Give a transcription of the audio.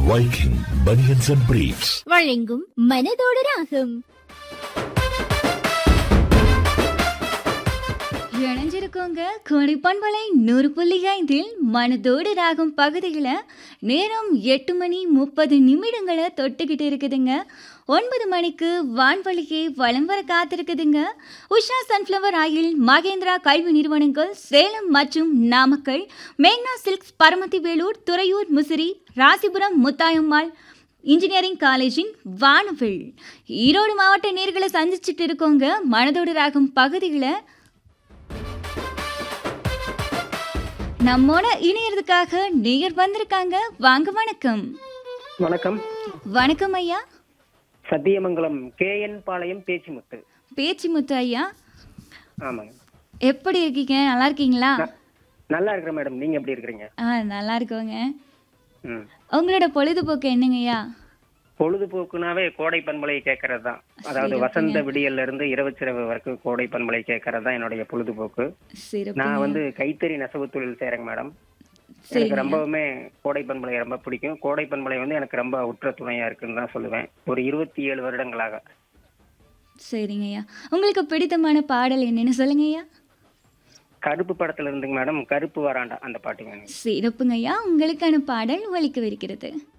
Viking Bunions and Briefs. வழங்கும் மனதோடு ராகம் இணைஞ்சிருக்கோங்க கொடிப்பண்பலை நூறு புள்ளி ஐந்தில் மனதோடு ராகும் பகுதியில் நேரம் எட்டு மணி முப்பது நிமிடங்களை தொட்டுக்கிட்டு இருக்குதுங்க ஒன்பது மணிக்கு வான்வழியே வலம் வர காத்திருக்குதுங்க உஷா சன்ஃப்ளவர் ஆயில் மகேந்திரா கல்வி நிறுவனங்கள் சேலம் மற்றும் நாமக்கல் மேக்னா சில்க்ஸ் பரமத்தி வேலூர் துறையூர் முசிறி ராசிபுரம் முத்தாயம்மாள் இன்ஜினியரிங் காலேஜின் வானவில் ஈரோடு மாவட்ட நேர்களை சந்திச்சுட்டு இருக்கோங்க மனதோடு ராகும் பகுதியில் நம்மோட இணையறதுக்காக நேயர் வந்திருக்காங்க வாங்க வணக்கம் வணக்கம் வணக்கம் ஐயா சத்தியமங்கலம் கேஎன் பாளையம் பேச்சிமுத்து பேச்சு முத்து ஐயா ஆமாங்க எப்படி இருக்கீங்க நல்லா இருக்கீங்களா ந- நல்லா இருக்கிறேன் மேடம் நீங்க எப்படி இருக்கிறீங்க ஆ நல்லா இருக்கோங்க ம் உங்களோட பொழுதுபோக்கு என்னங்க ஐயா பொழுதுபோக்குனாவே கோடை பண்பலை கேட்கறது தான் அதாவது வசந்த விடியல்ல இருந்து இரவுச்சிரவு வரைக்கும் கோடை பண்பலை கேட்கறது தான் என்னுடைய பொழுதுபோக்கு சிறப்பு நான் வந்து கைத்தறி நெசவு தொழில் செய்றேங்க மேடம் சரிங்க. எனக்கு ரொம்பவுமே கோடை பண்பலை ரொம்ப பிடிக்கும் கோடை பண்பலை வந்து எனக்கு ரொம்ப உற்ற துணையா இருக்குன்னு தான் சொல்லுவேன் ஒரு இருபத்தி ஏழு வருடங்களாக சரிங்க ஐயா உங்களுக்கு பிடித்தமான பாடல் என்னன்னு சொல்லுங்க ஐயா கருப்பு படத்துல இருந்துங்க மேடம் கருப்பு வராண்டா அந்த பாட்டுங்க சிறப்புங்க ஐயா உங்களுக்கான பாடல் ஒலிக்கவிருக்கிறது